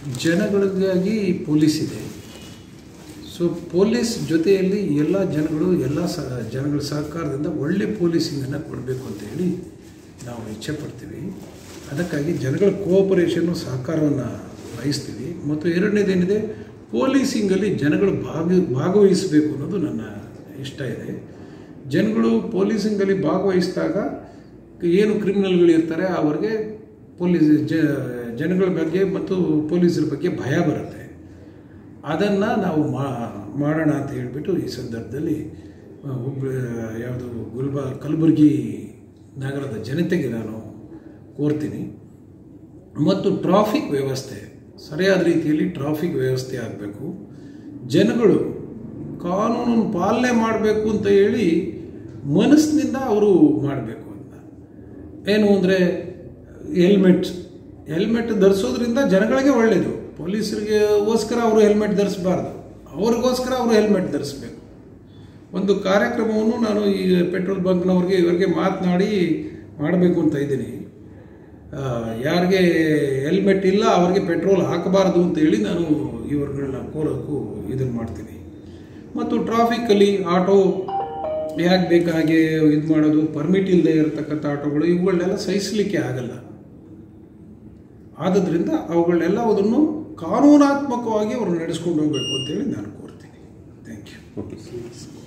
ಜನಗಳಿಗಾಗಿ police ಇದೆ so police ಜೊತೆಯಲ್ಲಿ ಎಲ್ಲ ಜನಗಳು ಎಲ್ಲ ಸ ಜನಗಳ ಸಹಕಾರದಿಂದ ಒಳ್ಳೆ ಪೊಲೀಸಿಂಗನ್ನು ಕೊಡಬೇಕು ಅಂತ ಹೇಳಿ ನಾವು ಇಚ್ಛೆ ಪಡ್ತೀವಿ ಅದಕ್ಕಾಗಿ ಜನಗಳ ಕೋಆಪರೇಷನ್ನು ಸಹಕಾರವನ್ನು ಬಯಸ್ತೀವಿ ಮತ್ತು ಎರಡನೇದೇನಿದೆ ಪೊಲೀಸಿಂಗಲ್ಲಿ ಜನಗಳು ಭಾಗ ಭಾಗವಹಿಸಬೇಕು ಅನ್ನೋದು ನನ್ನ ಇಷ್ಟ ಇದೆ ಜನಗಳು ಪೊಲೀಸಿಂಗಲ್ಲಿ ಭಾಗವಹಿಸಿದಾಗ ಏನು ಕ್ರಿಮಿನಲ್ಗಳು ಇರ್ತಾರೆ ಅವ್ರಿಗೆ ಪೊಲೀಸ್ ಜ ಜನಗಳ ಬಗ್ಗೆ ಮತ್ತು ಪೊಲೀಸರ ಬಗ್ಗೆ ಭಯ ಬರುತ್ತೆ ಅದನ್ನು ನಾವು ಮಾಡೋಣ ಅಂತ ಹೇಳಿಬಿಟ್ಟು ಈ ಸಂದರ್ಭದಲ್ಲಿ ಹುಬ್ಬ ಯಾವುದು ಗುಲ್ಬ ಕಲಬುರಗಿ ನಗರದ ಜನತೆಗೆ ನಾನು ಕೋರ್ತೀನಿ ಮತ್ತು ಟ್ರಾಫಿಕ್ ವ್ಯವಸ್ಥೆ ಸರಿಯಾದ ರೀತಿಯಲ್ಲಿ ಟ್ರಾಫಿಕ್ ವ್ಯವಸ್ಥೆ ಆಗಬೇಕು ಜನಗಳು ಕಾನೂನನ್ನು ಪಾಲನೆ ಮಾಡಬೇಕು ಅಂತ ಹೇಳಿ ಮನಸ್ಸಿನಿಂದ ಅವರು ಮಾಡಬೇಕು ಅಂತ ಏನು ಅಂದರೆ ಹೆಲ್ಮೆಟ್ ಹೆಲ್ಮೆಟ್ ಧರಿಸೋದ್ರಿಂದ ಜನಗಳಿಗೆ ಒಳ್ಳೆಯದು ಪೊಲೀಸರಿಗೆಗೋಸ್ಕರ ಅವರು ಹೆಲ್ಮೆಟ್ ಧರಿಸಬಾರ್ದು ಅವ್ರಿಗೋಸ್ಕರ ಅವರು ಹೆಲ್ಮೆಟ್ ಧರಿಸ್ಬೇಕು ಒಂದು ಕಾರ್ಯಕ್ರಮವನ್ನು ನಾನು ಈಗ ಪೆಟ್ರೋಲ್ ಬಂಕ್ನವ್ರಿಗೆ ಇವರಿಗೆ ಮಾತನಾಡಿ ಮಾಡಬೇಕು ಅಂತ ಇದ್ದೀನಿ ಯಾರಿಗೆ ಹೆಲ್ಮೆಟ್ ಇಲ್ಲ ಅವ್ರಿಗೆ ಪೆಟ್ರೋಲ್ ಹಾಕಬಾರ್ದು ಅಂತ ಹೇಳಿ ನಾನು ಇವ್ರುಗಳನ್ನ ಕೋರೋಕ್ಕೂ ಇದನ್ನು ಮಾಡ್ತೀನಿ ಮತ್ತು ಟ್ರಾಫಿಕ್ಕಲ್ಲಿ ಆಟೋ ಯಾಕೆ ಬೇಕಾಗೆ ಇದು ಮಾಡೋದು ಪರ್ಮಿಟ್ ಇಲ್ಲದೆ ಇರತಕ್ಕಂಥ ಆಟೋಗಳು ಇವುಗಳನ್ನೆಲ್ಲ ಸಹಿಸಲಿಕ್ಕೆ ಆಗಲ್ಲ ಆದದ್ರಿಂದ ಅವುಗಳನ್ನೆಲ್ಲವುದನ್ನು ಕಾನೂನಾತ್ಮಕವಾಗಿ ಅವರು ನಡೆಸ್ಕೊಂಡು ಹೋಗಬೇಕು ಅಂತೇಳಿ ನಾನು ಕೋರ್ತೀನಿ ಥ್ಯಾಂಕ್ ಯು ಓಕೆ